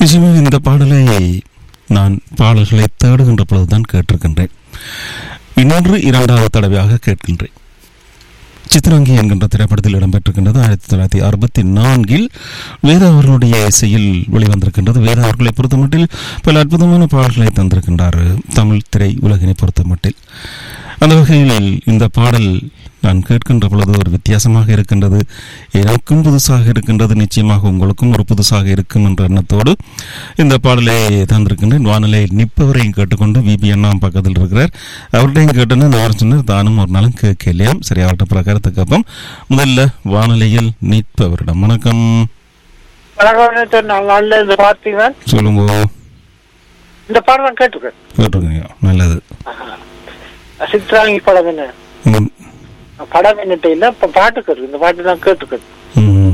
நிச்சயமாக இந்த பாடலை நான் பாடல்களை தேடுகின்ற பொழுதுதான் கேட்டிருக்கின்றேன் இன்னொன்று இரண்டாவது தடவையாக கேட்கின்றேன் சித்ராங்கி என்கின்ற திரைப்படத்தில் இடம்பெற்றிருக்கின்றது ஆயிரத்தி தொள்ளாயிரத்தி அறுபத்தி நான்கில் வேதா அவர்களுடைய இசையில் வெளிவந்திருக்கின்றது வேதா அவர்களை பொறுத்தமட்டில் பல அற்புதமான பாடல்களை தந்திருக்கின்றார் தமிழ் திரை உலகினை பொறுத்தமட்டில் அந்த வகையில் இந்த பாடல் நான் கேட்கின்ற பொழுது ஒரு வித்தியாசமாக இருக்கின்றது எனக்கும் புதுசாக இருக்கின்றது நிச்சயமாக உங்களுக்கும் ஒரு புதுசாக இருக்கும் என்ற எண்ணத்தோடு இந்த பாடலை தந்திருக்கின்றேன் வானிலை நிற்பவரையும் கேட்டுக்கொண்டு விபி அண்ணா பக்கத்தில் இருக்கிறார் அவர்கிட்டையும் கேட்டேன்னு அவர் சொன்னார் தானும் ஒரு நாளும் கேட்கலையாம் சரி அவர்கிட்ட பிற கருத்து கேட்போம் முதல்ல வானிலையில் நிற்பவரிடம் வணக்கம் வணக்கம் சொன்னாங்க நல்ல இந்த பார்த்தீங்க சொல்லுங்க இந்த பாடம் நான் கேட்டுக்கேன் கேட்டிருக்கீங்க நல்லது சித்ராங்கி படம் என்ன ம், படம் என்னட்டு இல்ல இப்ப பாட்டு கேட்டு இந்த பாட்டு நான் கேட்டுக்கேன் ம்.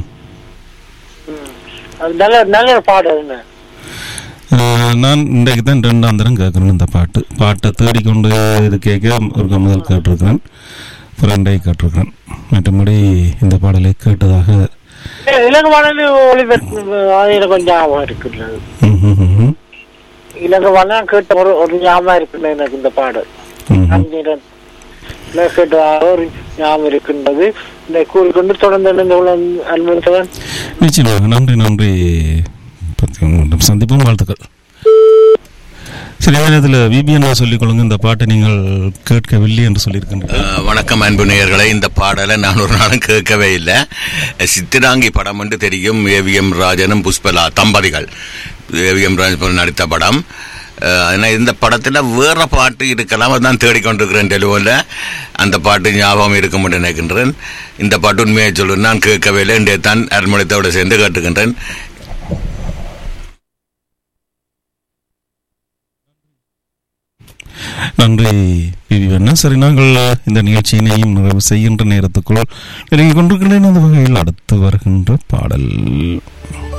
அது நல்ல நல்ல ஒரு பாடம் என்ன ஆஹ், நான் இன்றைக்கு தான் ரெண்டாம் தரம் கேட்குறேன் இந்த பாட்டு பாட்டை தேடிக்கொண்டு இது கேட்க ஒரு முதல் கேட்டிருக்கிறேன் ஃப்ரெண்டை கேட்டிருக்கிறேன் மற்றபடி இந்த பாடலை கேட்டதாக இலங்கை வானொலி ஒளிபரப்பு அது எனக்கு கொஞ்சம் ஞாபகம் இருக்குல்ல ம், ம், ம், ம். இலங்கை வானொலி கேட்ட ஒரு ஒரு ஞாபகம் இருக்குல்ல எனக்கு இந்த பாடல் ம், ம். அந்நிறம் கேட்டதாக ஒரு ஞாபகம் இருக்கின்றது இந்த கூறிக்கொண்டு தொடர்ந்து இந்த அனுமதித்தவன் நிச்சயமாக நன்றி நன்றி பத்தி- மீண்டும் சந்திப்போம் வாழ்த்துக்கள் சரி இந்த நேரத்தில் விபிஎன் சொல்லிக் கொள்ளுங்க இந்த பாட்டை நீங்கள் கேட்கவில்லை என்று சொல்லியிருக்கின்றீர்கள் அஹ், வணக்கம் அன்பு நேயர்களே இந்த பாடலை நான் ஒரு நாளும் கேட்கவே இல்லை சித்திராங்கி படம் என்று தெரியும் ஏவிஎம் ராஜனும் புஷ்பலா தம்பதிகள் ஏவிஎம் ராஜன் நடித்த படம் அஹ், ஆனா இந்த படத்தில் வேற பாட்டு இருக்கலாம் அதான் தேடிக்கொண்டிருக்கிறேன் டெலிஃபோனில் அந்த பாட்டு ஞாபகம் இருக்கும் என்று நினைக்கின்றேன் இந்த பாட்டு உண்மையை சொல்லு நான் கேட்கவே இல்லை இன்றைய தான் அருமணித்தோடு சேர்ந்து கேட்டுக்கின்றேன் நன்றி பிவி அண்ணா சரி நாங்கள் இந்த நிகழ்ச்சியினையும் நிறைவு செய்கின்ற நேரத்துக்குள் நெருங்கிக் கொண்டிருக்கின்றேன் அந்த வகையில் அடுத்து வருகின்ற பாடல்